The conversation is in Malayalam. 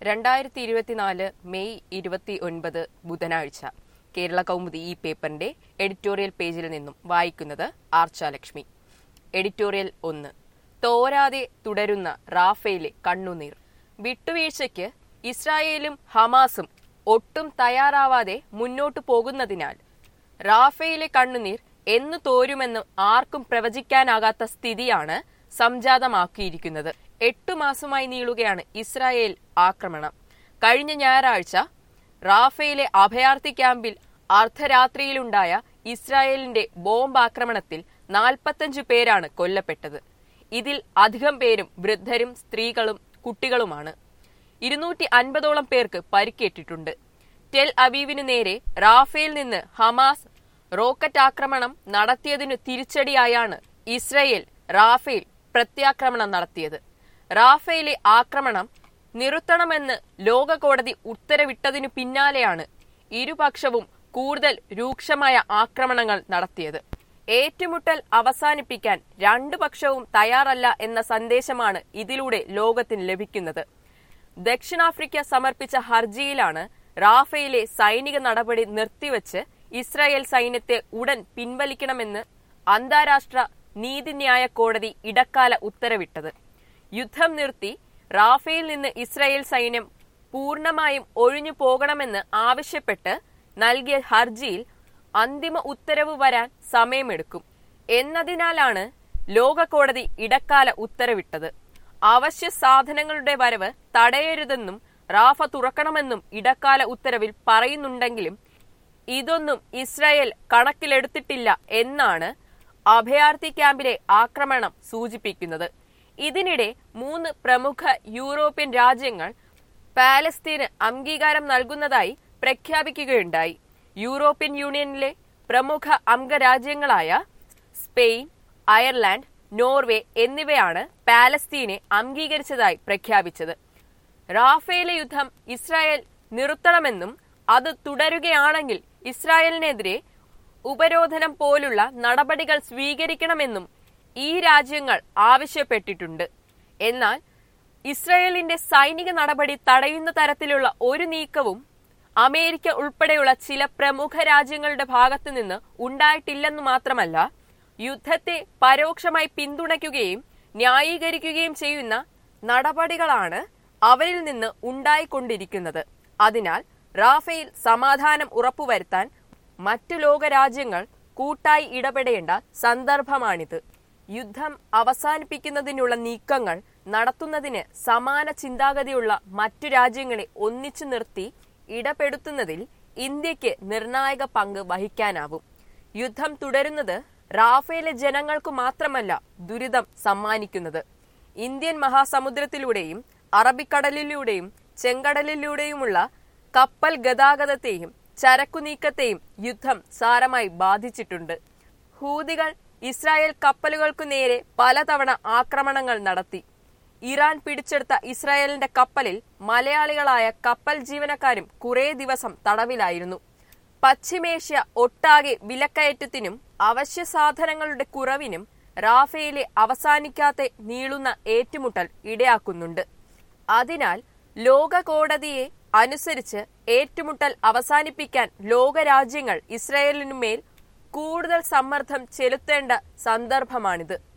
രണ്ടായിരത്തി ഇരുപത്തിനാല് മെയ് ഇരുപത്തി ഒൻപത് ബുധനാഴ്ച കേരള കൗമുദി ഈ പേപ്പറിന്റെ എഡിറ്റോറിയൽ പേജിൽ നിന്നും വായിക്കുന്നത് ആർച്ചാലക്ഷ്മി എഡിറ്റോറിയൽ ഒന്ന് തോരാതെ തുടരുന്ന റാഫേലെ കണ്ണുനീർ വിട്ടുവീഴ്ചയ്ക്ക് ഇസ്രായേലും ഹമാസും ഒട്ടും തയ്യാറാവാതെ മുന്നോട്ടു പോകുന്നതിനാൽ റാഫേലെ കണ്ണുനീർ എന്നു തോരുമെന്ന് ആർക്കും പ്രവചിക്കാനാകാത്ത സ്ഥിതിയാണ് സംജാതമാക്കിയിരിക്കുന്നത് എട്ടു മാസമായി നീളുകയാണ് ഇസ്രായേൽ ആക്രമണം കഴിഞ്ഞ ഞായറാഴ്ച റാഫയിലെ അഭയാർത്ഥി ക്യാമ്പിൽ അർദ്ധരാത്രിയിലുണ്ടായ ഇസ്രായേലിന്റെ ബോംബ് ആക്രമണത്തിൽ നാൽപ്പത്തഞ്ചു പേരാണ് കൊല്ലപ്പെട്ടത് ഇതിൽ അധികം പേരും വൃദ്ധരും സ്ത്രീകളും കുട്ടികളുമാണ് ഇരുന്നൂറ്റി അൻപതോളം പേർക്ക് പരിക്കേറ്റിട്ടുണ്ട് ടെൽ അവീവിനു നേരെ റാഫേൽ നിന്ന് ഹമാസ് റോക്കറ്റ് ആക്രമണം നടത്തിയതിനു തിരിച്ചടിയായാണ് ഇസ്രയേൽ റാഫേൽ പ്രത്യാക്രമണം നടത്തിയത് റാഫേലെ ആക്രമണം നിർത്തണമെന്ന് ലോക കോടതി ഉത്തരവിട്ടതിനു പിന്നാലെയാണ് ഇരുപക്ഷവും കൂടുതൽ രൂക്ഷമായ ആക്രമണങ്ങൾ നടത്തിയത് ഏറ്റുമുട്ടൽ അവസാനിപ്പിക്കാൻ രണ്ടു പക്ഷവും തയ്യാറല്ല എന്ന സന്ദേശമാണ് ഇതിലൂടെ ലോകത്തിന് ലഭിക്കുന്നത് ദക്ഷിണാഫ്രിക്ക സമർപ്പിച്ച ഹർജിയിലാണ് റാഫയിലെ സൈനിക നടപടി നിർത്തിവച്ച് ഇസ്രായേൽ സൈന്യത്തെ ഉടൻ പിൻവലിക്കണമെന്ന് അന്താരാഷ്ട്ര നീതിന്യായ കോടതി ഇടക്കാല ഉത്തരവിട്ടത് യുദ്ധം നിർത്തി റാഫയിൽ നിന്ന് ഇസ്രായേൽ സൈന്യം പൂർണ്ണമായും ഒഴിഞ്ഞു പോകണമെന്ന് ആവശ്യപ്പെട്ട് നൽകിയ ഹർജിയിൽ അന്തിമ ഉത്തരവ് വരാൻ സമയമെടുക്കും എന്നതിനാലാണ് ലോക കോടതി ഇടക്കാല ഉത്തരവിട്ടത് അവശ്യ സാധനങ്ങളുടെ വരവ് തടയരുതെന്നും റാഫ തുറക്കണമെന്നും ഇടക്കാല ഉത്തരവിൽ പറയുന്നുണ്ടെങ്കിലും ഇതൊന്നും ഇസ്രായേൽ കണക്കിലെടുത്തിട്ടില്ല എന്നാണ് അഭയാർത്ഥി ക്യാമ്പിലെ ആക്രമണം സൂചിപ്പിക്കുന്നത് ഇതിനിടെ മൂന്ന് പ്രമുഖ യൂറോപ്യൻ രാജ്യങ്ങൾ പാലസ്തീന് അംഗീകാരം നൽകുന്നതായി പ്രഖ്യാപിക്കുകയുണ്ടായി യൂറോപ്യൻ യൂണിയനിലെ പ്രമുഖ അംഗരാജ്യങ്ങളായ സ്പെയിൻ അയർലാൻഡ് നോർവേ എന്നിവയാണ് പാലസ്തീനെ അംഗീകരിച്ചതായി പ്രഖ്യാപിച്ചത് റാഫേലെ യുദ്ധം ഇസ്രായേൽ നിർത്തണമെന്നും അത് തുടരുകയാണെങ്കിൽ ഇസ്രായേലിനെതിരെ ഉപരോധനം പോലുള്ള നടപടികൾ സ്വീകരിക്കണമെന്നും ഈ രാജ്യങ്ങൾ ആവശ്യപ്പെട്ടിട്ടുണ്ട് എന്നാൽ ഇസ്രായേലിന്റെ സൈനിക നടപടി തടയുന്ന തരത്തിലുള്ള ഒരു നീക്കവും അമേരിക്ക ഉൾപ്പെടെയുള്ള ചില പ്രമുഖ രാജ്യങ്ങളുടെ ഭാഗത്തു നിന്ന് ഉണ്ടായിട്ടില്ലെന്നു മാത്രമല്ല യുദ്ധത്തെ പരോക്ഷമായി പിന്തുണയ്ക്കുകയും ന്യായീകരിക്കുകയും ചെയ്യുന്ന നടപടികളാണ് അവരിൽ നിന്ന് ഉണ്ടായിക്കൊണ്ടിരിക്കുന്നത് അതിനാൽ റാഫേൽ സമാധാനം ഉറപ്പുവരുത്താൻ മറ്റു ലോകരാജ്യങ്ങൾ കൂട്ടായി ഇടപെടേണ്ട സന്ദർഭമാണിത് യുദ്ധം അവസാനിപ്പിക്കുന്നതിനുള്ള നീക്കങ്ങൾ നടത്തുന്നതിന് സമാന ചിന്താഗതിയുള്ള മറ്റു രാജ്യങ്ങളെ ഒന്നിച്ചു നിർത്തി ഇടപെടുത്തുന്നതിൽ ഇന്ത്യക്ക് നിർണായക പങ്ക് വഹിക്കാനാവും യുദ്ധം തുടരുന്നത് റാഫേലെ ജനങ്ങൾക്കു മാത്രമല്ല ദുരിതം സമ്മാനിക്കുന്നത് ഇന്ത്യൻ മഹാസമുദ്രത്തിലൂടെയും അറബിക്കടലിലൂടെയും ചെങ്കടലിലൂടെയുമുള്ള കപ്പൽ ഗതാഗതത്തെയും ചരക്കു നീക്കത്തെയും യുദ്ധം സാരമായി ബാധിച്ചിട്ടുണ്ട് ഹൂതികൾ ഇസ്രായേൽ കപ്പലുകൾക്കു നേരെ പലതവണ ആക്രമണങ്ങൾ നടത്തി ഇറാൻ പിടിച്ചെടുത്ത ഇസ്രായേലിന്റെ കപ്പലിൽ മലയാളികളായ കപ്പൽ ജീവനക്കാരും കുറേ ദിവസം തടവിലായിരുന്നു പശ്ചിമേഷ്യ ഒട്ടാകെ വിലക്കയറ്റത്തിനും അവശ്യ സാധനങ്ങളുടെ കുറവിനും റാഫയിലെ അവസാനിക്കാത്ത നീളുന്ന ഏറ്റുമുട്ടൽ ഇടയാക്കുന്നുണ്ട് അതിനാൽ ലോക കോടതിയെ അനുസരിച്ച് ഏറ്റുമുട്ടൽ അവസാനിപ്പിക്കാൻ ലോകരാജ്യങ്ങൾ ഇസ്രായേലിനുമേൽ കൂടുതൽ സമ്മർദ്ദം ചെലുത്തേണ്ട സന്ദർഭമാണിത്